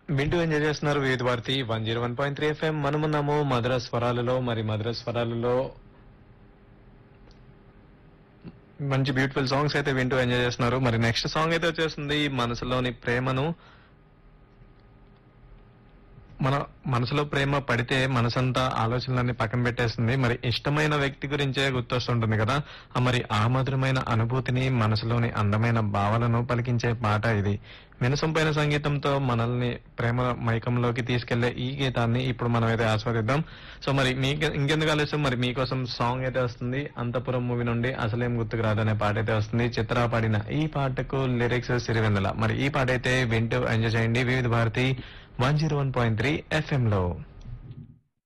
వింటూ ఎంజాయ్ చేస్తున్నారు Vividha Bharati one zero one point three FM మనమున్నాము మధుర స్వరాలలో మరి మధుర స్వరాలలో మంచి బ్యూటిఫుల్ సాంగ్స్ అయితే వింటూ ఎంజాయ్ చేస్తున్నారు మరి నెక్స్ట్ సాంగ్ అయితే వచ్చేస్తుంది మనసులోని ప్రేమను మన మనసులో ప్రేమ పడితే మనసంతా ఆలోచనలన్నీ పక్కన పెట్టేస్తుంది మరి ఇష్టమైన వ్యక్తి గురించే గుర్తొస్తుంటుంది కదా ఆ మరి ఆ మధురమైన అనుభూతిని మనసులోని అందమైన భావాలను పలికించే పాట ఇది వినసొంపైన సంగీతంతో మనల్ని ప్రేమ మైకంలోకి తీసుకెళ్లే ఈ గీతాన్ని ఇప్పుడు మనం అయితే ఆస్వాదిద్దాం సో మరి మీకు ఇంకెందుకు ఆలస్యం మరి మీకోసం సాంగ్ అయితే వస్తుంది అంతపురం మూవీ నుండి అసలేం గుర్తుకు రాదనే పాట అయితే వస్తుంది చిత్ర పాడిన ఈ పాటకు లిరిక్స్ సిరివెన్నెల మరి ఈ పాట అయితే వింటూ ఎంజాయ్ చేయండి Vividha Bharati one zero one point three FM లో